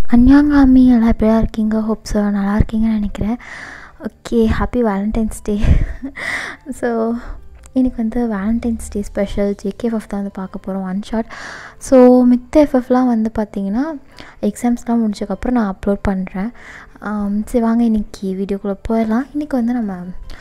அன்யாங்காமி எல்லாம் எப்படியா இருக்கீங்க ஹோப் ஸோ நல்லா இருக்கீங்கன்னு நினைக்கிறேன் okay happy Valentine's day so இன்றைக்கி வந்து வேலண்டைன்ஸ் டே ஸ்பெஷல் ஜேகேஎஃப் தான் வந்து பார்க்க போகிறோம் ஒன் ஷாட் ஸோ மித்த எஃப்எஃப்லாம் வந்து பார்த்திங்கன்னா எக்ஸாம்ஸ்லாம் முடிச்சதுக்கப்புறம் நான் அப்லோட் பண்ணுறேன் சரி வாங்க இன்றைக்கி வீடியோக்குள்ளே போயிடலாம் இன்றைக்கி வந்து நம்ம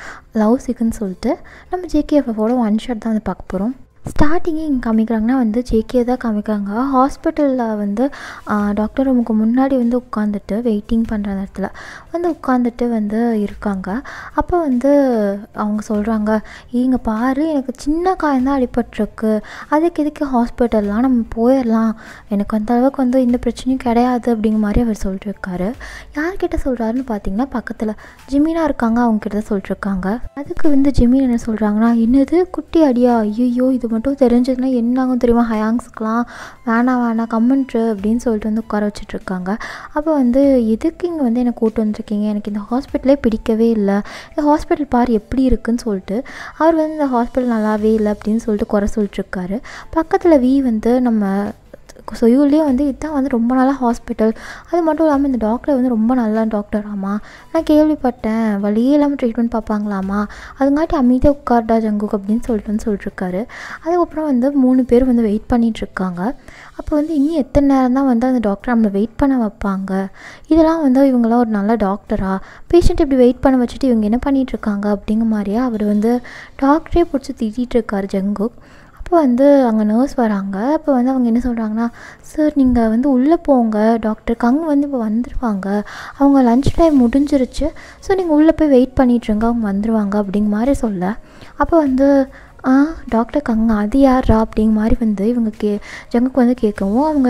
லவ் சிக்குன்னு சொல்லிட்டு நம்ம ஜேகேஎஃப்எஃபோட ஒன் ஷாட் தான் வந்து பார்க்க போகிறோம் ஸ்டார்டிங்கே இங்கே காமிக்கிறாங்கன்னா வந்து ஜேகே தான் காமிக்கிறாங்க ஹாஸ்பிட்டலில் வந்து டாக்டர் ரூமுக்கு முன்னாடி வந்து உட்காந்துட்டு வெயிட்டிங் பண்ணுற நேரத்தில் வந்து உட்காந்துட்டு வந்து இருக்காங்க அப்போ வந்து அவங்க சொல்கிறாங்க இங்கே பாரு எனக்கு சின்ன காயம் தான் அடிபட்டிருக்கு அதுக்கு எதுக்கு ஹாஸ்பிட்டல்லாம் நம்ம போயிடலாம் எனக்கு அந்த அளவுக்கு வந்து இந்த பிரச்சனையும் கிடையாது அப்படிங்கிற மாதிரி அவர் சொல்லிட்டுருக்காரு யார்கிட்ட சொல்கிறாருன்னு பார்த்தீங்கன்னா பக்கத்தில் ஜிமினா இருக்காங்க அவங்கக்கிட்ட தான் சொல்லிட்டுருக்காங்க அதுக்கு வந்து ஜிமின் என்ன சொல்கிறாங்கன்னா என்னது குட்டி அடியா ஐயோ இது மட்டும் தெரிஞ்சதுன்னா என்ன ஆகும் தெரியுமா ஹயாங்ஸுக்கெலாம் வேணாம் வேணாம் கம்மன்ட்ரு அப்படின்னு சொல்லிட்டு வந்து உட்கார வச்சுட்ருக்காங்க அப்போ வந்து எதுக்கு இங்கே வந்து என்னை கூட்டு வந்திருக்கீங்க எனக்கு இந்த ஹாஸ்பிட்டலே பிடிக்கவே இல்லை இந்த ஹாஸ்பிட்டல் பார் எப்படி இருக்குன்னு சொல்லிட்டு அவர் வந்து இந்த ஹாஸ்பிட்டல் நல்லாவே இல்லை அப்படின்னு சொல்லிட்டு குறை சொல்லிட்டுருக்காரு பக்கத்தில் வி வந்து நம்ம சொயூர்லேயே வந்து இதுதான் வந்து ரொம்ப நல்ல ஹாஸ்பிட்டல் அது மட்டும் இல்லாமல் இந்த டாக்டர் வந்து ரொம்ப நல்ல டாக்டராமா நான் கேள்விப்பட்டேன் வழியே இல்லாமல் ட்ரீட்மெண்ட் பார்ப்பாங்களாமா அதுங்காட்டி அமைதியாக உட்கார்டா ஜங்குக் அப்படின்னு சொல்லிட்டு வந்து சொல்லிட்டுருக்காரு அதுக்கப்புறம் வந்து மூணு பேர் வந்து வெயிட் பண்ணிகிட்ருக்காங்க அப்போ வந்து இன்னும் எத்தனை நேரம் தான் வந்து அந்த டாக்டர் நம்மளை வெயிட் பண்ண வைப்பாங்க இதெல்லாம் வந்து இவங்களாம் ஒரு நல்ல டாக்டரா பேஷண்ட் இப்படி வெயிட் பண்ண வச்சுட்டு இவங்க என்ன பண்ணிகிட்ருக்காங்க அப்படிங்கிற மாதிரியே அவர் வந்து டாக்டரே பிடிச்சி திட்டிகிட்டு இருக்காரு ஜங்குக் அப்போ வந்து அங்கே நர்ஸ் வராங்க அப்போ வந்து அவங்க என்ன சொல்கிறாங்கன்னா சார் நீங்கள் வந்து உள்ளே போங்க டாக்டர் கங் வந்து இப்போ வந்துடுவாங்க அவங்க லன்ச் டைம் முடிஞ்சிருச்சு ஸோ நீங்கள் உள்ளே போய் வெயிட் பண்ணிட்டுருங்க அவங்க வந்துடுவாங்க அப்படிங்க மாதிரி சொல்ல அப்போ வந்து ஆ டாக்டர் கங்க அது யாரா அப்படிங்க மாதிரி வந்து இவங்க கே ஜங்குக்கு வந்து கேட்கவும் அவங்க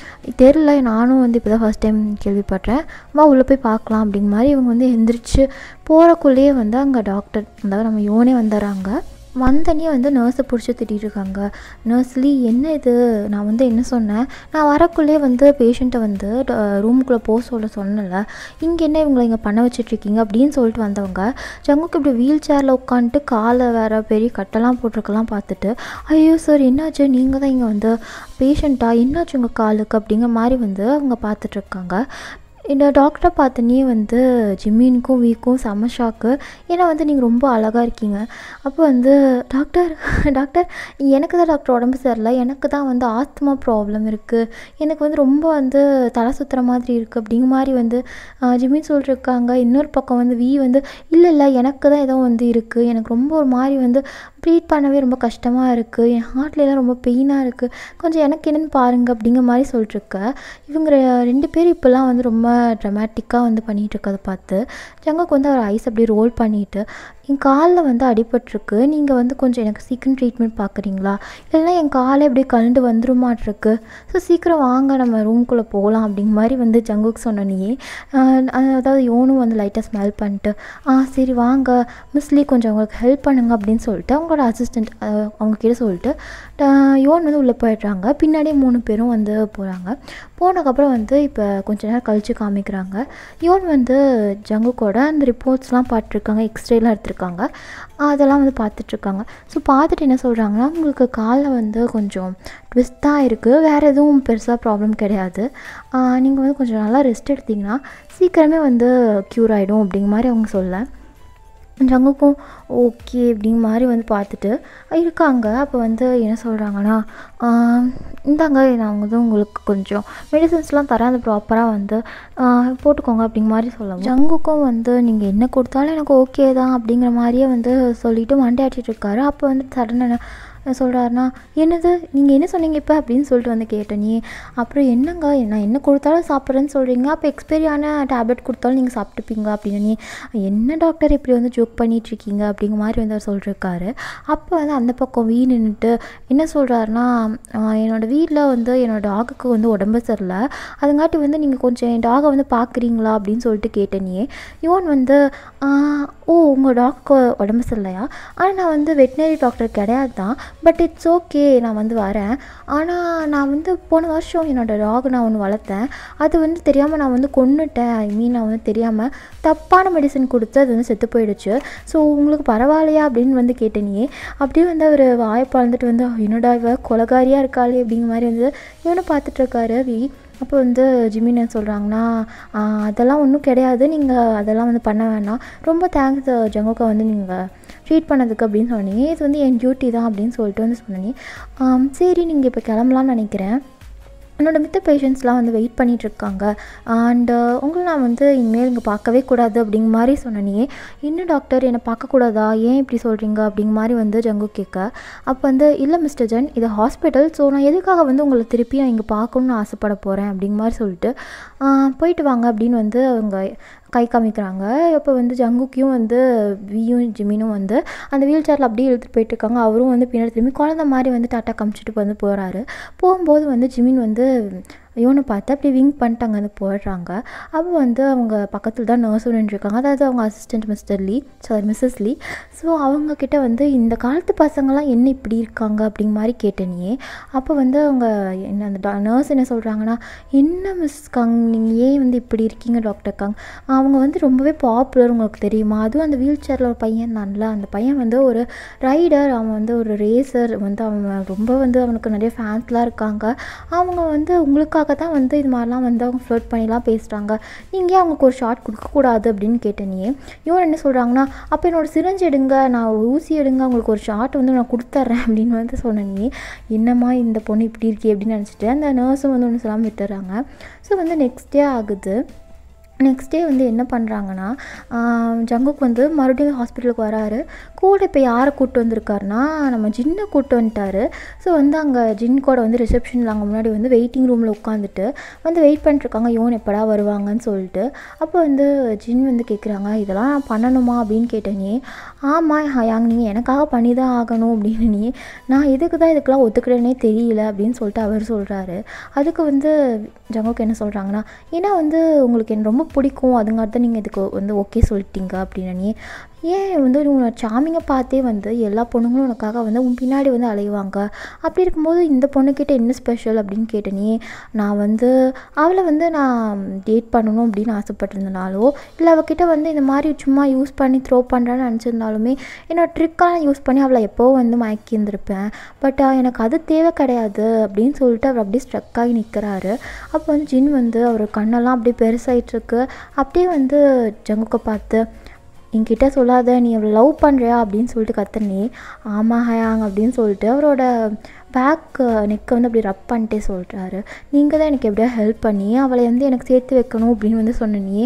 தெரில நானும் வந்து இப்போ தான் ஃபஸ்ட் டைம் கேள்விப்பட்டேன் வா உள்ளே போய் பார்க்கலாம் அப்படிங்க மாதிரி இவங்க வந்து எந்திரிச்சு போகிறக்குள்ளேயே வந்து அங்கே டாக்டர் அதாவது நம்ம யோனே வந்துடுறாங்க வந்தனே வந்து நர்ஸை பிடிச்சி திட்டிகிட்டு இருக்காங்க நர்ஸ்லி என்ன இது நான் வந்து என்ன சொன்னேன் நான் வரக்குள்ளே வந்து பேஷண்ட்டை வந்து ரூமுக்குள்ளே போக சொல்ல சொன்னல இங்கே என்ன இவங்களை இங்கே பண்ண வச்சிட்ருக்கீங்க அப்படின்னு சொல்லிட்டு வந்தவங்க ஜங்குக்கு இப்படி வீல் சேரில் உட்காந்துட்டு காலை வேறு பெரிய கட்டெல்லாம் போட்டிருக்கலாம் பார்த்துட்டு ஐயோ சார் என்னாச்சு நீங்கள் தான் இங்கே வந்து பேஷண்ட்டா என்னாச்சு உங்கள் காலுக்கு அப்படிங்கிற மாதிரி வந்து அவங்க பார்த்துட்ருக்காங்க இந்த டாக்டரை பார்த்தனே வந்து ஜிம்மினுக்கும் வீக்கும் செம ஷாக்கு ஏன்னா வந்து நீங்கள் ரொம்ப அழகாக இருக்கீங்க அப்போ வந்து டாக்டர் டாக்டர் எனக்கு தான் டாக்டர் உடம்பு சரியில்லை எனக்கு தான் வந்து ஆஸ்துமா ப்ராப்ளம் இருக்குது எனக்கு வந்து ரொம்ப வந்து தலை சுற்றுற மாதிரி இருக்குது அப்படிங்கிற மாதிரி வந்து ஜிம்மின் சொல்லிட்டுருக்காங்க இன்னொரு பக்கம் வந்து வி வந்து இல்லை இல்லை எனக்கு தான் ஏதோ வந்து இருக்குது எனக்கு ரொம்ப ஒரு மாதிரி வந்து ப்ரீட் பண்ணவே ரொம்ப கஷ்டமாக இருக்குது என் ஹார்ட்லலாம் ரொம்ப பெயினாக இருக்குது கொஞ்சம் எனக்கு என்னென்னு பாருங்கள் அப்படிங்கிற மாதிரி சொல்லிட்டுருக்க இவங்க ரெண்டு பேரும் இப்போல்லாம் வந்து ரொம்ப ட்ரமேட்டிக்காக வந்து பண்ணிகிட்டு இருக்கதை பார்த்து ஜங்குக்கு வந்து அவர் ஐஸ் அப்படியே ரோல் பண்ணிவிட்டு என் காலில் வந்து அடிபட்டிருக்கு நீங்கள் வந்து கொஞ்சம் எனக்கு சீக்கிரம் ட்ரீட்மெண்ட் பார்க்குறீங்களா இல்லைன்னா என் காலே அப்படியே கலண்டு வந்துருமாட்டிருக்கு ஸோ சீக்கிரம் வாங்க நம்ம ரூம்குள்ளே போகலாம் அப்படிங்கிற மாதிரி வந்து ஜங்குக்கு சொன்னோன்னே அதாவது யோனும் வந்து லைட்டாக ஸ்மெல் பண்ணிட்டு ஆ சரி வாங்க மிஸ்லி கொஞ்சம் அவங்களுக்கு ஹெல்ப் பண்ணுங்க அப்படின்னு சொல்லிட்டு அவங்களோட அசிஸ்டண்ட் அவங்க கிட்ட சொல்லிட்டு யோன் வந்து உள்ளே போயிடுறாங்க பின்னாடியே மூணு பேரும் வந்து போகிறாங்க போனதுக்கப்புறம் வந்து இப்போ கொஞ்ச நேரம் கழித்து காமிக்கிறாங்க யோன் வந்து ஜங்குக்கோட அந்த ரிப்போர்ட்ஸ்லாம் பார்த்துருக்காங்க எக்ஸ்ரேலாம் எடுத்திருக்காங்க அதெல்லாம் வந்து பார்த்துட்ருக்காங்க ஸோ பார்த்துட்டு என்ன சொல்கிறாங்கன்னா உங்களுக்கு காலில் வந்து கொஞ்சம் ட்விஸ்ட் தான் இருக்குது வேறு எதுவும் பெருசாக ப்ராப்ளம் கிடையாது நீங்கள் வந்து கொஞ்சம் நல்லா ரெஸ்ட் எடுத்திங்கன்னா சீக்கிரமே வந்து க்யூர் ஆகிடும் அப்படிங்கிற மாதிரி அவங்க சொல்ல ஜங்குக்கும் ஓகே அப்படிங்கிற மாதிரி வந்து பார்த்துட்டு இருக்காங்க அப்போ வந்து என்ன சொல்கிறாங்கன்னா இந்தாங்க நான் வந்து உங்களுக்கு கொஞ்சம் மெடிசன்ஸ்லாம் தரேன் அது ப்ராப்பராக வந்து போட்டுக்கோங்க அப்படிங்கிற மாதிரி சொல்லலாம் ஜங்குக்கும் வந்து நீங்கள் என்ன கொடுத்தாலும் எனக்கு ஓகே தான் அப்படிங்கிற மாதிரியே வந்து சொல்லிவிட்டு மண்டே இருக்காரு அப்போ வந்து சடனாக சொல்கிறாருனா என்னது நீங்கள் என்ன சொன்னீங்க இப்போ அப்படின்னு சொல்லிட்டு வந்து கேட்டேனே அப்புறம் என்னங்க நான் என்ன கொடுத்தாலும் சாப்பிட்றேன்னு சொல்கிறீங்க அப்போ எக்ஸ்பைரியான டேப்லெட் கொடுத்தாலும் நீங்கள் சாப்பிட்டுப்பீங்க அப்படின்னு என்ன டாக்டர் இப்படி வந்து ஜோக் பண்ணிகிட்ருக்கீங்க அப்படிங்கிற மாதிரி வந்து அவர் சொல்லிருக்காரு அப்போ வந்து அந்த பக்கம் வீ நின்றுட்டு என்ன சொல்கிறாருனா என்னோடய வீட்டில் வந்து என்னோடய டாகுக்கு வந்து உடம்பு சரியில்லை அதுங்காட்டி வந்து நீங்கள் கொஞ்சம் என் டாகை வந்து பார்க்குறீங்களா அப்படின்னு சொல்லிட்டு கேட்டேனே யுவன் வந்து ஓ உங்கள் டாக்கு உடம்பு சரியில்லையா ஆனால் நான் வந்து வெட்டினரி டாக்டர் கிடையாது தான் பட் இட்ஸ் ஓகே நான் வந்து வரேன் ஆனால் நான் வந்து போன வருஷம் என்னோடய டாக் நான் ஒன்று வளர்த்தேன் அது வந்து தெரியாமல் நான் வந்து கொன்னுட்டேன் ஐ மீன் நான் வந்து தெரியாமல் தப்பான மெடிசன் கொடுத்து அது வந்து செத்து போயிடுச்சு ஸோ உங்களுக்கு பரவாயில்லையா அப்படின்னு வந்து கேட்டேனே அப்படியே வந்து அவர் வாயை பழந்துட்டு வந்து என்னடா இவ கொலகாரியாக இருக்காளே அப்படிங்கிற மாதிரி வந்து இவனை பார்த்துட்ருக்காரு வி அப்போ வந்து ஜிமின் என்ன சொல்கிறாங்கன்னா அதெல்லாம் ஒன்றும் கிடையாது நீங்கள் அதெல்லாம் வந்து பண்ண வேணாம் ரொம்ப தேங்க்ஸ் ஜங்குக்கை வந்து நீங்கள் ட்ரீட் பண்ணதுக்கு அப்படின்னு சொன்னீங்க இது வந்து என் டியூட்டி தான் அப்படின்னு சொல்லிட்டு வந்து சொன்னீங்க ஆம், சரி நீங்கள் இப்போ கிளம்பலான்னு நினைக்கிறேன் என்னோட மித்த பேஷண்ட்ஸ்லாம் வந்து வெயிட் பண்ணிட்டு இருக்காங்க அண்டு உங்களை நான் வந்து இனிமேல் இங்கே பார்க்கவே கூடாது அப்படிங்கிற மாதிரி சொன்னனே என்ன டாக்டர் என்னை பார்க்கக்கூடாதா ஏன் இப்படி சொல்கிறீங்க அப்படிங்கிற மாதிரி வந்து ஜங்கு கேட்க அப்போ வந்து இல்லை மிஸ்டர் ஜென் இது ஹாஸ்பிட்டல் ஸோ நான் எதுக்காக வந்து உங்களை திருப்பி நான் இங்கே பார்க்கணுன்னு ஆசைப்பட போகிறேன் அப்படிங்கிற மாதிரி சொல்லிட்டு ஆ, போயிட்டு வாங்க அப்படின்னு வந்து அவங்க கை காமிக்கிறாங்க இப்போ வந்து ஜங்குக்கியும் வந்து வியும் ஜிமினும் வந்து அந்த வீல் சேரில் அப்படியே இழுத்துட்டு போயிட்டு இருக்காங்க அவரும் வந்து பின்னாடி திரும்பி குழந்த மாதிரி வந்து டாட்டா காமிச்சிட்டு வந்து போகிறாரு போகும்போது வந்து ஜிமின் வந்து இவனை பார்த்து அப்படி விங்க் பண்ணிட்டு அங்கே வந்து போயிடுறாங்க அப்போ வந்து அவங்க பக்கத்தில் தான் நர்ஸ் நின்றுருக்காங்க அதாவது அவங்க assistant mister Lee sorry Mrs Lee so அவங்கக்கிட்ட வந்து இந்த காலத்து பசங்களாம் என்ன இப்படி இருக்காங்க அப்படிங்கிற மாதிரி கேட்டேனியே அப்போ வந்து அவங்க என்ன அந்த நர்ஸ் என்ன சொல்கிறாங்கன்னா என்ன மிஸ் கங் நீங்கள் ஏன் வந்து இப்படி இருக்கீங்க டாக்டர் கங் அவங்க வந்து ரொம்பவே பாப்புலர் உங்களுக்கு தெரியுமா அதுவும் அந்த வீல் சேரில் ஒரு பையன் தான்ல அந்த பையன் வந்து ஒரு ரைடர் அவன் வந்து ஒரு ரேசர் வந்து அவன் ரொம்ப வந்து அவனுக்கு நிறைய ஃபேன்ஸ்லாம் இருக்காங்க அவங்க வந்து உங்களுக்காக தான் வந்து இது மாதிரிலாம் வந்து அவங்க ஃப்ளோட் பண்ணிலாம் பேசுகிறாங்க நீங்கள் ஏன் அவங்களுக்கு ஒரு ஷார்ட் கொடுக்கக்கூடாது அப்படின்னு கேட்டேனியே இவன் என்ன சொல்கிறாங்கன்னா அப்போ என்னோட சிரஞ்சு எடுங்க நான் ஊசி எடுங்க உங்களுக்கு ஒரு ஷார்ட் வந்து நான் கொடுத்துட்றேன் அப்படின்னு வந்து சொன்னேனே என்னம்மா இந்த பொண்ணு இப்படி இருக்கே அப்படின்னு நினச்சிட்டு அந்த நர்ஸும் வந்து ஒன்று சொல்லாமல் விட்டுறாங்க ஸோ வந்து நெக்ஸ்ட் டே ஆகுது நெக்ஸ்ட் டே வந்து என்ன பண்ணுறாங்கன்னா ஜங்குக் வந்து மறுபடியும் ஹாஸ்பிட்டலுக்கு வராரு கூட இப்போ யாரை கூப்பிட்டு வந்திருக்காருனா நம்ம ஜின்னை கூப்பிட்டு வந்துட்டாரு ஸோ வந்து அங்கே ஜின் கூட வந்து ரிசப்ஷனில் அங்கே முன்னாடி வந்து வெயிட்டிங் ரூமில் உட்காந்துட்டு வந்து வெயிட் பண்ணிட்டுருக்காங்க யோன் எப்படா வருவாங்கன்னு சொல்லிட்டு அப்போ வந்து ஜின் வந்து கேட்குறாங்க இதெல்லாம் நான் பண்ணணுமா அப்படின்னு கேட்டேனே ஆமாம் ஹயாங் நீங்கள் எனக்காக பண்ணி தான் ஆகணும் அப்படின்னு நீ நான் எதுக்கு தான் இதுக்கெல்லாம் ஒத்துக்கிறேனே தெரியல அப்படின்னு சொல்லிட்டு அவர் சொல்கிறாரு அதுக்கு வந்து ஜங்குக்கு என்ன சொல்கிறாங்கன்னா ஏன்னா வந்து உங்களுக்கு என்ன ரொம்ப பிடிக்கும் அதுங்காட்டி தான் நீங்கள் இதுக்கு வந்து ஓகே சொல்லிட்டீங்க அப்படின்னு ஏன் வந்து உன்னை சாமிங்கை பார்த்தே வந்து எல்லா பொண்ணுங்களும் உனக்காக வந்து உன் பின்னாடி வந்து அலைவாங்க அப்படி இருக்கும்போது இந்த பொண்ணுக்கிட்ட என்ன ஸ்பெஷல் அப்படின்னு கேட்டனே நான் வந்து அவளை வந்து நான் டேட் பண்ணணும் அப்படின்னு ஆசைப்பட்டிருந்தனாலோ இல்லை அவகிட்ட வந்து இந்த மாதிரி சும்மா யூஸ் பண்ணி த்ரோ பண்ணுறேன்னு நினச்சிருந்தாலுமே என்னோட ட்ரிக்கெல்லாம் யூஸ் பண்ணி அவளை எப்போ வந்து மயக்கி இருந்திருப்பேன் பட் எனக்கு அது தேவை கிடையாது அப்படின்னு சொல்லிட்டு அவர் அப்படியே ஸ்ட்ரக் ஆகி நிற்கிறாரு அப்போ வந்து ஜின் வந்து அவர் கண்ணெல்லாம் அப்படியே பெருசாயிட்ருக்கு அப்படியே வந்து ஜங்குக்கை பார்த்து என்கிட்ட சொல்லாத நீ அவளை லவ் பண்ணுறியா அப்படின்னு சொல்லிட்டு கத்தனே ஆமாம் ஹயாங் அப்படின்னு சொல்லிட்டு அவரோட பேக் நெக்கை வந்து அப்படி ரப் பண்ணிட்டே சொல்கிறாரு நீங்கள் தான் எனக்கு எப்படியா ஹெல்ப் பண்ணி அவளை வந்து எனக்கு சேர்த்து வைக்கணும் அப்படின்னு வந்து சொன்னனே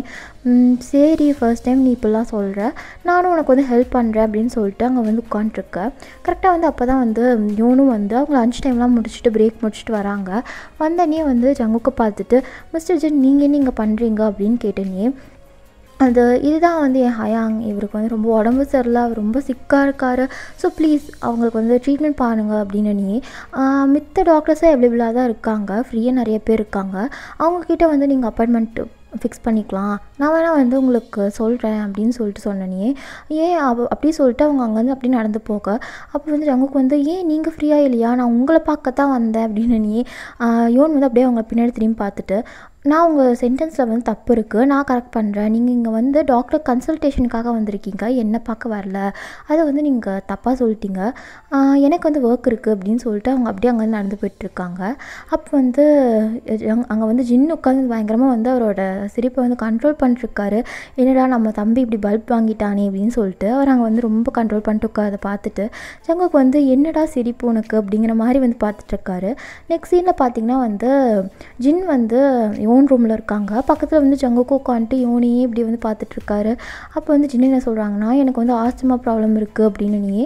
சரி ஃபர்ஸ்ட் டைம் நீ இப்படிலாம் சொல்கிற நானும் உனக்கு வந்து ஹெல்ப் பண்ணுறேன் அப்படின்னு சொல்லிட்டு அங்கே வந்து உட்காண்ட்ருக்கேன் கரெக்டாக வந்து அப்போ தான் வந்து யோனும் வந்து அவங்க லஞ்ச் டைம்லாம் முடிச்சுட்டு பிரேக் முடிச்சுட்டு வராங்க வந்தனே வந்து ஜங்குக்கு பார்த்துட்டு மிஸ்டர் ஜென் நீங்கள் என்ன இங்கே பண்ணுறீங்க அப்படின்னு கேட்டனே அது இதுதான் வந்து என் ஹயாங் இவருக்கு வந்து ரொம்ப உடம்பு சரியில்லை அவர் ரொம்ப சிக்காக இருக்கார் ஸோ ப்ளீஸ் அவங்களுக்கு வந்து ட்ரீட்மெண்ட் பாருங்க அப்படின்னு நீ மித்த டாக்டர்ஸே அவைலபிளாக தான் இருக்காங்க ஃப்ரீயாக நிறைய பேர் இருக்காங்க அவங்கக்கிட்ட வந்து நீங்கள் அப்பாயின்மெண்ட் ஃபிக்ஸ் பண்ணிக்கலாம் நான் வேணால் வந்து உங்களுக்கு சொல்கிறேன் அப்படின்னு சொல்லிட்டு சொன்னனே ஏன் அவ அப்படி சொல்லிட்டு அவங்க அங்கேருந்து அப்படி நடந்து போக அப்போ வந்து அவங்களுக்கு வந்து ஏன் நீங்கள் ஃப்ரீயாக இல்லையா நான் உங்களை பார்க்க தான் வந்தேன் அப்படின்னு நீ யோன் வந்து அப்படியே அவங்க பின்னாடி திரும்பி பார்த்துட்டு நான் உங்கள் சென்டென்ஸில் வந்து தப்பு இருக்குது நான் கரெக்ட் பண்ணுறேன் நீங்கள் இங்கே வந்து டாக்டர் கன்சல்டேஷனுக்காக வந்திருக்கீங்க என்னை பார்க்க வரல அதை வந்து நீங்கள் தப்பாக சொல்லிட்டீங்க ஆஹ் எனக்கு வந்து ஒர்க் இருக்குது அப்படின்னு சொல்லிட்டு அவங்க அப்படியே அங்கேருந்து நடந்து போயிட்டுருக்காங்க அப்போ வந்து அங்கே வந்து ஜின் உட்காந்து பயங்கரமாக வந்து அவரோட சிரிப்பை வந்து கண்ட்ரோல் பண்ணிட்டுருக்காரு என்னடா நம்ம தம்பி இப்படி பல்ப் வாங்கிட்டானே அப்படின்னு சொல்லிட்டு அவர் அங்கே வந்து ரொம்ப கண்ட்ரோல் பண்ணிட்டு உட்காத பார்த்துட்டு ஜங்குக்கு வந்து என்னடா சிரிப்பு உனக்கு அப்படிங்கிற மாதிரி வந்து பார்த்துட்ருக்காரு நெக்ஸ்ட் சீனில் பார்த்தீங்கன்னா வந்து ஜின் வந்து யோன் ரூமில் இருக்காங்க பக்கத்தில் வந்து ஜங்குக்கு உட்காந்துட்டு யோனியே இப்படி வந்து பார்த்துட்ருக்காரு அப்போ வந்து ஜின் என்ன சொல்கிறாங்கன்னா எனக்கு வந்து ஆஸ்துமா ப்ராப்ளம் இருக்குது அப்படின்னு நீ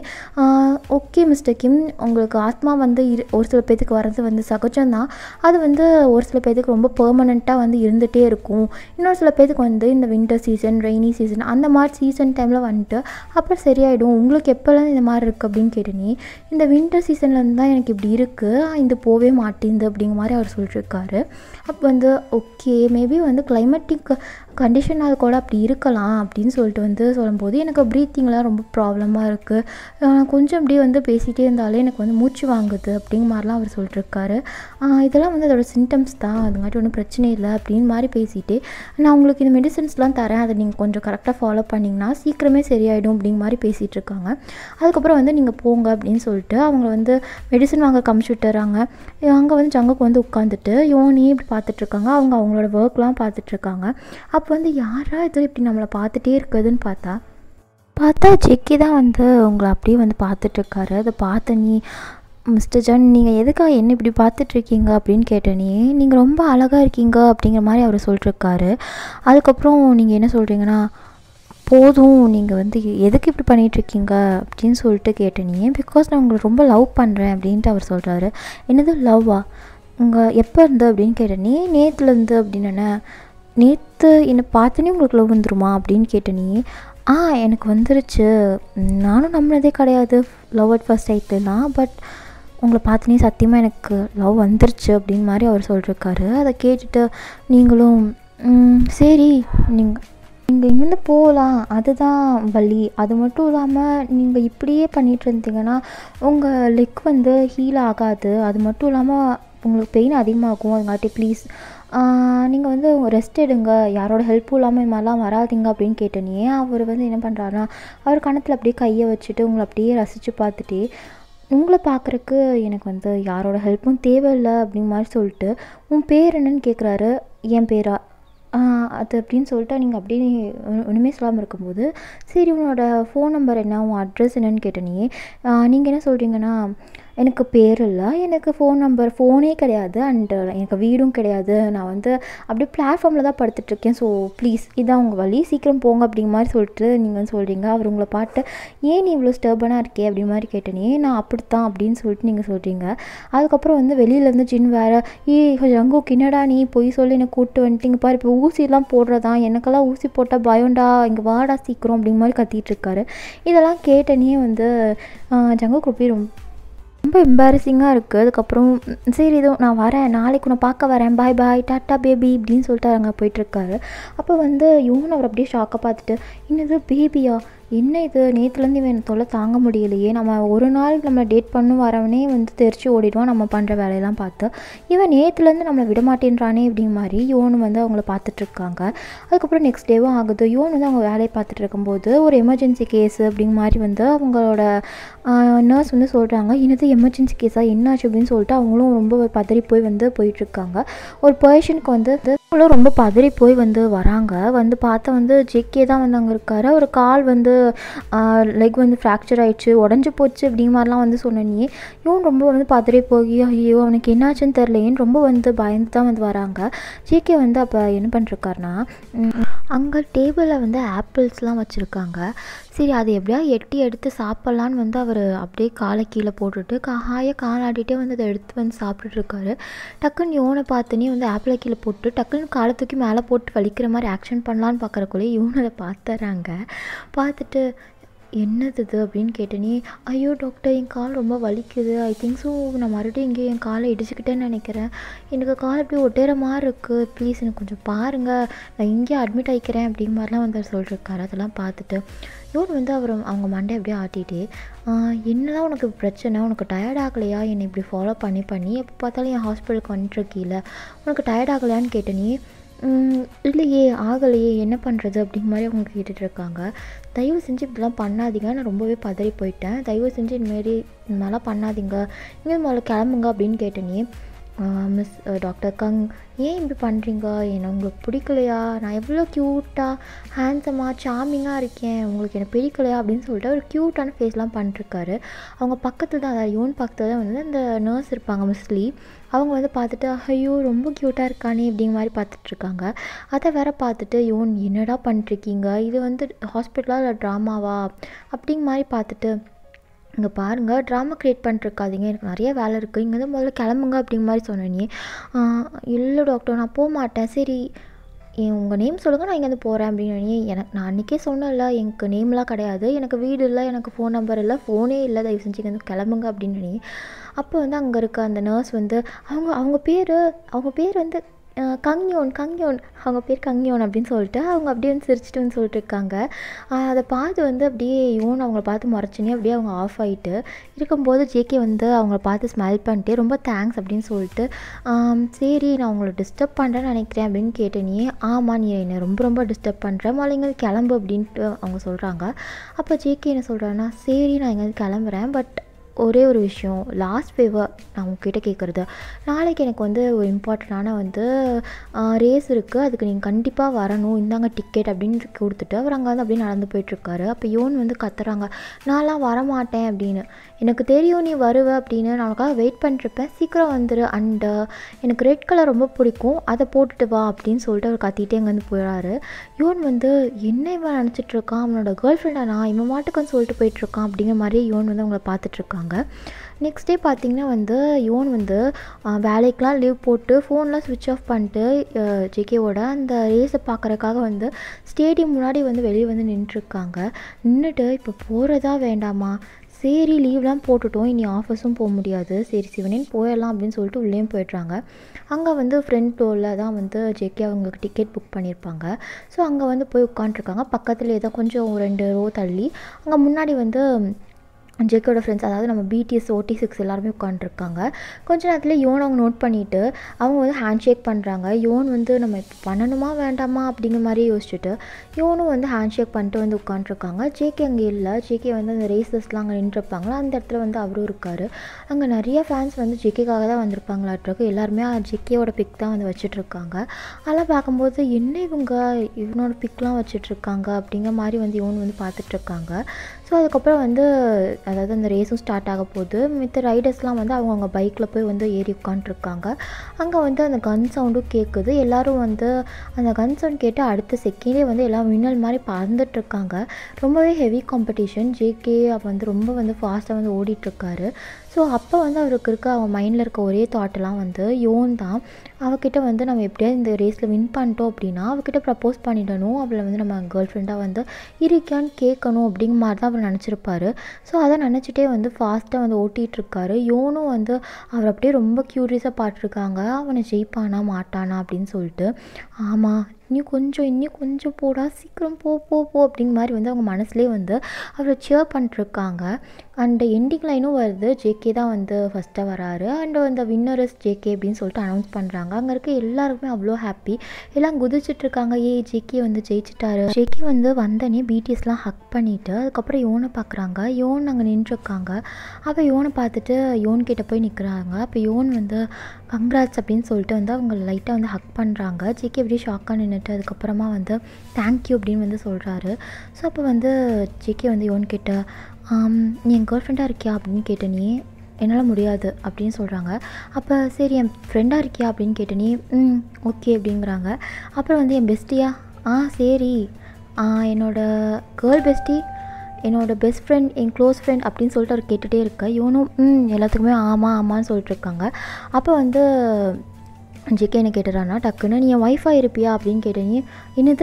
ஓகே மிஸ்டர் கிம் உங்களுக்கு ஆஸ்துமா வந்து இரு ஒரு சில பேத்துக்கு வர்றது வந்து சகஜம்தான் அது வந்து ஒரு சில பேத்துக்கு ரொம்ப பெர்மனெண்ட்டாக வந்து இருந்துகிட்டே இருக்கும் இன்னொரு சில பேத்துக்கு வந்து இந்த வின்டர் சீசன் ரெய்னி சீசன் அந்த மாதிரி சீசன் டைமில் வந்துட்டு அப்புறம் சரியாயிடும் உங்களுக்கு எப்போல்லாம் இந்த மாதிரி இருக்குது அப்படின்னு கேட்டேனே இந்த வின்டர் சீசன்லேருந்து தான் எனக்கு இப்படி இருக்குது இது போகவே மாட்டேங்குது அப்படிங்கிற மாதிரி அவர் சொல்லிட்டுருக்காரு அப்போ வந்து ஓகே மேபி வந்து கிளைமேட்டிக் கண்டிஷனால் கூட அப்படி இருக்கலாம் அப்படின்னு சொல்லிட்டு வந்து சொல்லும்போது எனக்கு ப்ரீத்திங்லாம் ரொம்ப ப்ராப்ளமாக இருக்குது கொஞ்சம் அப்படியே வந்து பேசிகிட்டே இருந்தாலே எனக்கு வந்து மூச்சு வாங்குது அப்படிங்கிற மாதிரிலாம் அவர் சொல்லிட்டுருக்காரு இதெல்லாம் வந்து அதோட சிம்டம்ஸ் தான் அதுங்காட்டி ஒன்றும் பிரச்சனை இல்லை அப்படின்னு மாதிரி பேசிட்டு நான் உங்களுக்கு இந்த மெடிசன்ஸ்லாம் தரேன் அதை நீங்கள் கொஞ்சம் கரெக்டாக ஃபாலோ பண்ணிங்கன்னா சீக்கிரமே சரியாயிடும் அப்படிங்கிற மாதிரி பேசிகிட்டு இருக்காங்க அதுக்கப்புறம் வந்து நீங்கள் போங்க அப்படின்னு சொல்லிட்டு அவங்க வந்து மெடிசன் வாங்க கமிச்சு விட்டுறாங்க அங்கே வந்து ஜங்குக்கு வந்து உட்காந்துட்டு யோனி இப்படி பார்த்துட்ருக்காங்க அவங்க அவங்களோட ஒர்க்லாம் பார்த்துட்ருக்காங்க அப்போ வந்து யாரா இது இப்படி நம்மளை பார்த்துட்டே இருக்குதுன்னு பார்த்தா பார்த்தா ஜெக்கி தான் வந்து உங்களை அப்படியே வந்து பார்த்துட்ருக்காரு அதை பார்த்த நீ மிஸ்டர் ஜான் நீங்கள் எதுக்காக என்ன இப்படி பார்த்துட்ருக்கீங்க அப்படின்னு கேட்டேனே நீங்கள் ரொம்ப அழகாக இருக்கீங்க அப்படிங்கிற மாதிரி அவர் சொல்லிட்டுருக்காரு அதுக்கப்புறம் நீங்கள் என்ன சொல்கிறீங்கன்னா போதும் நீங்கள் வந்து எதுக்கு இப்படி பண்ணிகிட்ருக்கீங்க அப்படின்னு சொல்லிட்டு கேட்டேனே பிகாஸ் நான் உங்களை ரொம்ப லவ் பண்ணுறேன் அப்படின்ட்டு அவர் சொல்கிறாரு என்னது லவ்வா உங்கள் எப்போ இருந்து அப்படின்னு கேட்டேனே நேற்றுலேருந்து அப்படின்னு நேற்று என்னை பார்த்தோன்னே உங்களுக்கு லவ் வந்துருமா அப்படின்னு கேட்டேனே ஆ எனக்கு வந்துருச்சு நானும் நம்பினதே கிடையாது லவ் அட் ஃபர்ஸ்ட் சைட்லாம் பட் உங்களை பார்த்தோன்னே சத்தியமாக எனக்கு லவ் வந்துருச்சு அப்படின்னு மாதிரி அவர் சொல்லிருக்காரு அதை கேட்டுட்டு நீங்களும் சரி நீங்கள் நீங்கள் இங்கேருந்து போகலாம் அதுதான் வழி அது மட்டும் இல்லாமல் நீங்கள் இப்படியே பண்ணிகிட்டு இருந்தீங்கன்னா உங்கள் லெக் வந்து ஹீல் ஆகாது அது மட்டும் இல்லாமல் உங்களுக்கு பெயின் அதிகமாகும் அதுங்காட்டி ப்ளீஸ் நீங்கள் வந்து ரெஸ்ட் எடுங்க யாரோட ஹெல்ப்பும் இல்லாமல் இது மாதிரிலாம் வராதிங்க அப்படின்னு கேட்டனே அவர் வந்து என்ன பண்ணுறாருனா அவர் கணத்தில் அப்படியே கையை வச்சுட்டு உங்களை அப்படியே ரசித்து பார்த்துட்டே உங்களை பார்க்குறக்கு எனக்கு வந்து யாரோட ஹெல்ப்பும் தேவையில்லை அப்படிங்கிற மாதிரி சொல்லிட்டு உன் பேர் என்னன்னு கேட்குறாரு என் பேரா அது அப்படின்னு சொல்லிட்டு நீங்கள் அப்படியே ஒன்றுமே சொல்லாமல் இருக்கும்போது சரி உன்னோட ஃபோன் நம்பர் என்ன உன் அட்ரஸ் என்னன்னு கேட்டனே நீங்கள் என்ன சொல்கிறீங்கன்னா எனக்கு பேர் இல்லை எனக்கு ஃபோன் நம்பர் ஃபோனே கிடையாது அண்ட் எனக்கு வீடும் கிடையாது நான் வந்து அப்படியே பிளாட்ஃபார்மில் தான் படுத்துட்ருக்கேன் ஸோ ப்ளீஸ் இதான் உங்கள் வழி சீக்கிரம் போங்க அப்படிங்கிற மாதிரி சொல்லிட்டு நீங்கள் சொல்கிறீங்க அவர் உங்களை பாட்டு ஏன் நீ இவ்வளோ ஸ்டர்பனாக இருக்கே அப்படி மாதிரி கேட்டனே நான் அப்படித்தான் அப்படின்னு சொல்லிட்டு நீங்கள் சொல்கிறீங்க அதுக்கப்புறம் வந்து வெளியிலேருந்து ஜின் வேறு ஏ ஜங்கு கின்னடா நீ பொய் சொல்லி என்னை கூப்பிட்டு வந்துட்டு பாரு இப்போ ஊசிலாம் போடுறதா எனக்கெல்லாம் ஊசி போட்டால் பயம்டா இங்கே வாடா சீக்கிரம் அப்படிங்கிற மாதிரி கத்திட்டு இருக்காரு இதெல்லாம் கேட்டனே வந்து ஜங்கு குப்பி ரொம்ப ரொம்ப எம்பாரசிங்காக இருக்குது அதுக்கப்புறம் சரி இதோ நான் வரேன் நாளைக்கு உன்னை பார்க்க வரேன் பாய் பாய் டாட்டா பேபி இப்படின்னு சொல்லிட்டு அங்கே போயிட்டுருக்காரு அப்போ வந்து யோன் அவர் அப்படியே ஷாக்கை பார்த்துட்டு என்னது பேபியா என்ன இது நேற்றுலேருந்து இவன் தொல்லை தாங்க முடியலையே நம்ம ஒரு நாள் நம்ம டேட் பண்ணும் வரவனே வந்து தெரிச்சு ஓடிடுவான் நம்ம பண்ணுற வேலையெல்லாம் பார்த்து இவன் நேற்றுலேருந்து நம்மளை விட மாட்டேன்றானே அப்படிங்கிற மாதிரி யோன் வந்து அவங்கள பார்த்துட்ருக்காங்க அதுக்கப்புறம் நெக்ஸ்ட் டேவும் ஆகுது யோன் வந்து அவங்க வேலையை பார்த்துட்டு இருக்கும்போது ஒரு எமர்ஜென்சி கேஸ் அப்படிங்கிற மாதிரி வந்து அவங்களோட நர்ஸ் வந்து சொல்கிறாங்க என்னது எமர்ஜென்சி கேஸாக என்னாச்சு அப்படின்னு சொல்லிட்டு அவங்களும் ரொம்ப பதறி போய் வந்து போயிட்டுருக்காங்க ஒரு பேஷண்ட்க்கு வந்து அவங்களும் ரொம்ப பதறி போய் வந்து வராங்க வந்து பார்த்தா வந்து ஜெக்கே தான் வந்து அங்கே இருக்காரு ஒரு கால் வந்து லெக் வந்து ஃப்ராக்சர் ஆயிடுச்சு உடஞ்சி போச்சு அப்படிங்கிற மாதிரிலாம் வந்து சொன்னனே இவன் ரொம்ப வந்து பதறி போய் ஐயோ அவனுக்கு என்னாச்சுன்னு தெரிலையேன்னு ரொம்ப வந்து பயந்து தான் வந்து வராங்க ஜேகே வந்து அப்போ என்ன பண்ணிருக்காருனா அங்கே டேபிளில் வந்து ஆப்பிள்ஸ்லாம் வச்சுருக்காங்க சரி அதை எப்படியா எட்டி எடுத்து சாப்பிட்லான்னு வந்து அவர் அப்படியே காலை கீழே போட்டுட்டு காய காலாடிட்டே வந்து அதை எடுத்து வந்து சாப்பிட்டுட்ருக்காரு டக்குன்னு யோனை பார்த்தோன்னே வந்து ஆப்பிளை கீழே போட்டு டக்குன்னு காலை தூக்கி மேலே போட்டு வலிக்கிற மாதிரி ஆக்ஷன் பண்ணலான்னு பார்க்குறக்குள்ளே இவனை அதை பார்த்துறாங்க பார்த்துட்டு என்னது இது அப்படின்னு கேட்டேனே ஐயோ டாக்டர் என் கால் ரொம்ப வலிக்குது ஐ திங்க் ஸோ நான் மறுபடியும் இங்கே என் காலை இடிச்சுக்கிட்டேன்னு நினைக்கிறேன் எனக்கு கால் அப்படியே ஒட்டேற மாதிரி இருக்குது ப்ளீஸ் எனக்கு கொஞ்சம் பாருங்கள் நான் இங்கேயே அட்மிட் ஆகிக்கிறேன் அப்படிங்கிற மாதிரிலாம் வந்து அவர் சொல்லிருக்காரு அதெல்லாம் பார்த்துட்டு இவன் வந்து அவர் அவங்க மண்டை அப்படியே ஆட்டிகிட்டே என்னதான் உனக்கு பிரச்சனை உனக்கு டயர்ட் ஆகலையா என்னை இப்படி ஃபாலோ பண்ணி பண்ணி எப்போ பார்த்தாலும் என் ஹாஸ்பிட்டலுக்கு வந்துட்டுருக்கீல உனக்கு டயர்ட் ஆகலையான்னு கேட்டேனே இல்லையே ஆகலையே என்ன பண்ணுறது அப்படிங்கிற மாதிரி அவங்க கேட்டுட்ருக்காங்க தயவு செஞ்சு இப்படிலாம் பண்ணாதீங்க நான் ரொம்பவே பதறி போயிட்டேன் தயவு செஞ்சு இதுமாரி இந்த மாதிரிலாம் பண்ணாதீங்க இங்கே முதல்ல கிளம்புங்க அப்படின்னு கேட்டேனே மிஸ் டாக்டர் கங் ஏன் இப்படி பண்ணுறீங்க என்ன உங்களுக்கு பிடிக்கலையா நான் எவ்வளோ க்யூட்டாக ஹேண்ட்ஸமாக சாமிங்காக இருக்கேன் உங்களுக்கு என்ன பிடிக்கலையா அப்படின்னு சொல்லிட்டு ஒரு க்யூட்டான ஃபேஸ்லாம் பண்ணிருக்காரு அவங்க பக்கத்தில் தான் அதாவது யோன் பக்கத்தில் தான் வந்து அந்த நர்ஸ் இருப்பாங்க மிஸ்லி அவங்க வந்து பார்த்துட்டு ஐயோ ரொம்ப க்யூட்டாக இருக்கானே அப்படிங்கிற மாதிரி பார்த்துட்ருக்காங்க அதை வேற பார்த்துட்டு யோன் என்னடா பண்ணிருக்கீங்க இது வந்து ஹாஸ்பிட்டலாக இல்லை ட்ராமாவா அப்படிங்கிற மாதிரி பார்த்துட்டு இங்கே பாருங்கள் ட்ராமா க்ரியேட் பண்ணிருக்காதீங்க எனக்கு நிறைய வேலை இருக்குது இங்கே வந்து முதல்ல கிளம்புங்க அப்படிங்கிற மாதிரி சொன்னேனே இல்லை டாக்டர் நான் போக மாட்டேன் சரி என் உங்கள் நேம் சொல்லுங்கள் நான் இங்கேருந்து போகிறேன் அப்படின்னு எனக்கு நான் அன்றைக்கே சொன்னேன்ல எனக்கு நேம்லாம் கிடையாது எனக்கு வீடு இல்லை எனக்கு ஃபோன் நம்பர் இல்லை ஃபோனே இல்லை தயவு செஞ்சு இங்கேருந்து கிளம்புங்க அப்படின்னு அப்போ வந்து அங்கே இருக்க அந்த நர்ஸ் வந்து அவங்க அவங்க பேர் அவங்க பேர் வந்து கங்யோன் கங்யோன் அவங்க பேர் கங்யோன் அப்படின்னு சொல்லிட்டு அவங்க அப்படியே வந்து சிரிச்சிட்டு வந்து சொல்லிட்டு இருக்காங்க அதை பார்த்து வந்து அப்படியே யோன் அவங்கள பார்த்து முறைச்சினே அப்படியே அவங்க ஆஃப் ஆகிட்டு இருக்கும்போது ஜேகே வந்து அவங்கள பார்த்து ஸ்மைல் பண்ணிட்டு ரொம்ப தேங்க்ஸ் அப்படின்னு சொல்லிட்டு சரி நான் உங்களை டிஸ்டர்ப் பண்ணுறேன்னு நினைக்கிறேன் அப்படின்னு கேட்டேனே ஆமாம் நீ என்னை ரொம்ப ரொம்ப டிஸ்டர்ப் பண்ணுற மலைங்க கிளம்பு அப்படின்ட்டு அவங்க சொல்கிறாங்க அப்போ ஜேகே என்ன சொல்கிறாங்கன்னா சரி நான் எங்கேயாவது கிளம்புறேன் பட் ஒரே ஒரு விஷயம் லாஸ்ட் ஃபேவர் நான் உங்ககிட்ட கேட்குறது நாளைக்கு எனக்கு வந்து ஒரு இம்பார்ட்டண்ட்டான வந்து ரேஸ் இருக்குது அதுக்கு நீங்கள் கண்டிப்பாக வரணும் இந்தாங்க டிக்கெட் அப்படின்னு கொடுத்துட்டு அவர் அங்கே வந்து அப்படியே நடந்து போயிட்டுருக்காரு அப்போ யோன் வந்து கத்துறாங்க நான்லாம் வரமாட்டேன் அப்படின்னு எனக்கு தெரியும் நீ வருவ அப்படின்னு நான் உனக்காக வெயிட் பண்ணிருப்பேன் சீக்கிரம் வந்துடு அண்டு எனக்கு ரெட் கலர் ரொம்ப பிடிக்கும் அதை போட்டுட்டு வா அப்படின்னு சொல்லிட்டு அவர் கத்திட்டே அங்கேருந்து போயிடாரு யோன் வந்து என்ன இவன் நினச்சிட்டு இருக்கான் அவனோட கேர்ள் ஃப்ரெண்டா நான் இவன் மாட்டுக்குன்னு சொல்லிட்டு போயிட்டுருக்கான் அப்படிங்கிற மாதிரி யோன் வந்து அவங்கள பார்த்துட்ருக்காங்க நெக்ஸ்ட் டே பார்த்திங்கன்னா வந்து யோன் வந்து வேலைக்கெலாம் லீவ் போட்டு ஃபோன்லாம் ஸ்விட்ச் ஆஃப் பண்ணிட்டு ஜேகேவோட அந்த ரேஸை பார்க்குறக்காக வந்து ஸ்டேடியம் முன்னாடி வந்து வெளியே வந்து நின்றுருக்காங்க நின்றுட்டு இப்போ போகிறதா வேண்டாமா சரி லீவ்லாம் போட்டுட்டோம் இனி ஆஃபீஸும் போக முடியாது சரி சிவனேன்னு போயிடலாம் அப்படின்னு சொல்லிட்டு உள்ளேயும் போய்ட்றாங்க அங்கே வந்து ஃப்ரெண்ட் டோரில் தான் வந்து ஜேகே அவங்களுக்கு டிக்கெட் புக் பண்ணியிருப்பாங்க ஸோ அங்கே வந்து போய் உட்காண்ட்ருக்காங்க பக்கத்துலேயே தான் கொஞ்சம் ரெண்டு ரோ தள்ளி அங்கே முன்னாடி வந்து ஜேக்கோட ஃப்ரெண்ட்ஸ் அதாவது நம்ம பிடிஎஸ் ஓடி சிக்ஸ் எல்லாருமே உட்காந்துருக்காங்க கொஞ்ச நேரத்தில் யோன் அவங்க நோட் பண்ணிவிட்டு அவங்க வந்து ஹேண்ட் ஷேக் பண்ணுறாங்க யோன் வந்து நம்ம இப்போ பண்ணணுமா வேண்டாமா அப்படிங்கிற மாதிரி யோசிச்சுட்டு யோனும் வந்து ஹேண்ட் ஷேக் பண்ணிட்டு வந்து உட்காந்துருக்காங்க ஜேகே அங்கே இல்லை ஜேகே வந்து அந்த ரேசஸ்லாம் அங்கே நின்றுருப்பாங்களா அந்த இடத்துல வந்து அவரும் இருக்கார் அங்கே நிறைய ஃபேன்ஸ் வந்து ஜேகேக்காக தான் வந்திருப்பாங்களாட்டிருக்கு எல்லாருமே ஜேகேவோட பிக் தான் வந்து வச்சுட்ருக்காங்க அதெல்லாம் பார்க்கும்போது என்ன இவங்க இவனோட பிக்லாம் வச்சுட்ருக்காங்க அப்படிங்கிற மாதிரி வந்து யோன் வந்து பார்த்துட்ருக்காங்க ஸோ அதுக்கப்புறம் வந்து அதாவது அந்த ரேஸும் ஸ்டார்ட் ஆக போகுது மித்த ரைடர்ஸ்லாம் வந்து அவங்கவுங்க பைக்கில் போய் வந்து ஏறி உட்காண்ட்ருக்காங்க அங்கே வந்து அந்த கன் சவுண்டும் கேட்குது எல்லோரும் வந்து அந்த கன் சவுண்ட் கேட்டு அடுத்த செகண்டே வந்து எல்லாம் மின்னல் மாதிரி பறந்துட்டுருக்காங்க ரொம்பவே ஹெவி காம்படிஷன் ஜேகே வந்து ரொம்ப வந்து ஃபாஸ்ட்டாக வந்து ஓடிட்டுருக்காரு ஸோ அப்போ வந்து அவருக்கு இருக்க அவன் மைண்டில் இருக்க ஒரே தாட்டெல்லாம் வந்து யோன் தான் அவகிட்ட வந்து நம்ம எப்படியாவது இந்த ரேஸில் வின் பண்ணிட்டோம் அப்படின்னா அவகிட்ட ப்ரப்போஸ் பண்ணிடணும் அவளை வந்து நம்ம கேர்ள் ஃப்ரெண்டாக வந்து இருக்கியான்னு கேட்கணும் அப்படிங்கிற மாதிரி தான் அவர் நினச்சிருப்பாரு ஸோ அதை நினச்சிட்டே வந்து ஃபாஸ்ட்டாக வந்து ஓட்டிகிட்ருக்காரு யோனும் வந்து அவர் அப்படியே ரொம்ப க்யூரியஸாக பார்த்துருக்காங்க அவனை ஜெயிப்பானா மாட்டானா அப்படின்னு சொல்லிட்டு ஆமாம் இன்னும் கொஞ்சம் இன்னும் கொஞ்சம் போடா சீக்கிரம் போ போ போ அப்படிங்கிற மாதிரி வந்து அவங்க மனசுலேயே வந்து அவரை சியர் பண்ணிட்டுருக்காங்க அண்டு எண்டிங் லைனும் வருது ஜேகே தான் வந்து ஃபஸ்ட்டாக வராரு அண்டு அந்த வின்னரஸ் ஜேகே அப்படின்னு சொல்லிட்டு அனௌன்ஸ் பண்ணுறாங்க அங்கே இருக்க எல்லாருக்குமே அவ்வளோ ஹாப்பி எல்லாம் குதிச்சிட்ருக்காங்க ஏ ஜேகே வந்து ஜெயிச்சிட்டாரு ஜேகே வந்து வந்தனே பிடிஎஸ்லாம் ஹக் பண்ணிவிட்டு அதுக்கப்புறம் யோனை பார்க்குறாங்க யோன் அங்கே நின்றுருக்காங்க அப்போ யோனை பார்த்துட்டு யோன் கிட்ட போய் நிற்கிறாங்க அப்போ யோன் வந்து கங்க்ராட்ஸ் அப்படின்னு சொல்லிட்டு வந்து அவங்க லைட்டாக வந்து ஹக் பண்ணுறாங்க ஜேகே அப்படியே ஷாக்காக நின்றுட்டு அதுக்கப்புறமா வந்து தேங்க்யூ அப்படின்னு வந்து சொல்கிறாரு ஸோ அப்போ வந்து ஜேகே வந்து யோன் கிட்ட நீ என் கேர்ள் ஃப்ரெண்டாக இருக்கியா அப்படின்னு கேட்ட நீ என்னால் முடியாது அப்படின்னு சொல்கிறாங்க அப்போ சரி என் ஃப்ரெண்டாக இருக்கியா அப்படின்னு கேட்ட நீ ம் ஓகே அப்படிங்கிறாங்க அப்புறம் வந்து என் பெஸ்ட்டியா ஆ சரி என்னோடய கேர்ள் பெஸ்ட்டி என்னோடய பெஸ்ட் ஃப்ரெண்ட் என் க்ளோஸ் ஃப்ரெண்ட் அப்படின்னு சொல்லிட்டு அவர் கேட்டுகிட்டே இருக்க இவனும் ம் எல்லாத்துக்குமே ஆமாம் ஆமான்னு சொல்லிட்டு இருக்காங்க அப்போ வந்து ஜிகே என்ன கேட்டுறான்னா டக்குன்னு நீ என் ஒய்ஃபாக இருப்பியா அப்படின்னு கேட்டேன் என்னது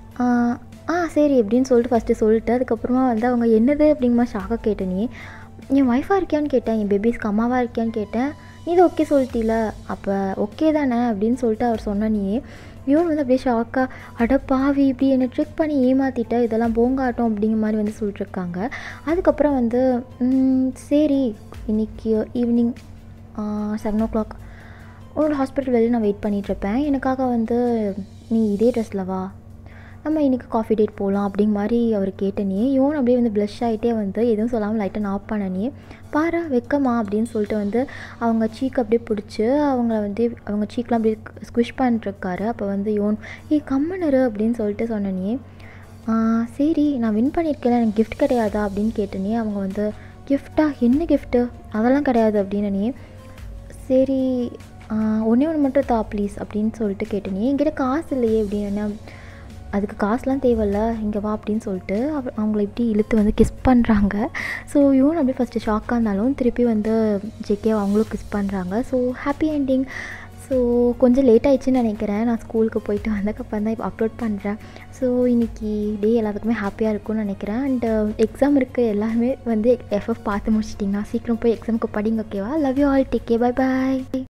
ஆ சரி அப்படின்னு சொல்லிட்டு ஃபஸ்ட்டு சொல்லிட்டு அதுக்கப்புறமா வந்து அவங்க என்னது அப்படிங்கிற மாதிரி ஷாக்காக கேட்டேனே என் ஒய்ஃபாக இருக்கியான்னு கேட்டேன் என் பேபிஸ்க்கு அம்மாவாக இருக்கியான்னு கேட்டேன் நீ இதை ஓகே சொல்லிட்டீல அப்போ ஓகே தானே அப்படின்னு சொல்லிட்டு அவர் சொன்ன நீ இவன் வந்து அப்படியே ஷாக்காக அட பாவி இப்படி என்னை ட்ரிக் பண்ணி ஏமாற்றிட்ட இதெல்லாம் போங்காட்டம் அப்படிங்கிற மாதிரி வந்து சொல்லிட்டுருக்காங்க அதுக்கப்புறம் வந்து சரி இன்றைக்கி ஈவினிங் செவன் ஓ கிளாக் உன்னோட ஹாஸ்பிட்டல் வெளியே நான் வெயிட் பண்ணிகிட்ருப்பேன் எனக்காக வந்து நீ இதே ட்ரெஸ்ஸில் வா நம்ம இன்றைக்கி காஃபி டேட் போகலாம் அப்படிங்க மாதிரி அவர் கேட்டனே இவன் அப்படியே வந்து ப்ளஷ் ஆகிட்டே வந்து எதுவும் சொல்லாமல் லைட்டாக நாப் பண்ணனே பாரா வெக்கமா அப்படின்னு சொல்லிட்டு வந்து அவங்க சீக் அப்படியே பிடிச்சி அவங்கள வந்து அவங்க சீக்லாம் அப்படியே ஸ்குஷ் பண்ணிட்டுருக்காரு அப்போ வந்து யோன் ஏ கம்மனரு அப்படின்னு சொல்லிட்டு சொன்னனே சரி நான் வின் பண்ணியிருக்கேன் எனக்கு கிஃப்ட் கிடையாதா அப்படின்னு கேட்டனே அவங்க வந்து கிஃப்டா என்ன கிஃப்ட்டு அதெல்லாம் கிடையாது அப்படின்னு சரி ஒன்றே ஒன்று மட்டும் தா ப்ளீஸ் அப்படின்னு சொல்லிட்டு கேட்டனே என்கிட்ட காசு இல்லையே அப்படின்னு அதுக்கு காசுலாம் தேவையில்ல இங்கே வா அப்படின்னு சொல்லிட்டு அவ அவங்கள இப்படி இழுத்து வந்து கிஸ் பண்ணுறாங்க ஸோ இவன் அப்படியே ஃபஸ்ட்டு ஷாக்காக இருந்தாலும் திருப்பி வந்து ஜெகே அவங்களும் கிஸ் பண்ணுறாங்க ஸோ ஹாப்பி என்டிங் ஸோ கொஞ்சம் லேட் ஆயிடுச்சுன்னு நினைக்கிறேன் நான் ஸ்கூலுக்கு போயிட்டு வந்ததுக்கப்புறம் தான் இப்போ அப்லோட் பண்ணுறேன் ஸோ இன்றைக்கி டே எல்லாத்துக்குமே ஹாப்பியாக இருக்கும்னு நினைக்கிறேன் அண்டு எக்ஸாம் இருக்குது எல்லாருமே வந்து எஃப்எஃப் பார்த்து முடிச்சிட்டிங்கன்னா சீக்கிரம் போய் எக்ஸாமுக்கு படிங்க ஓகேவா love you all take care bye bye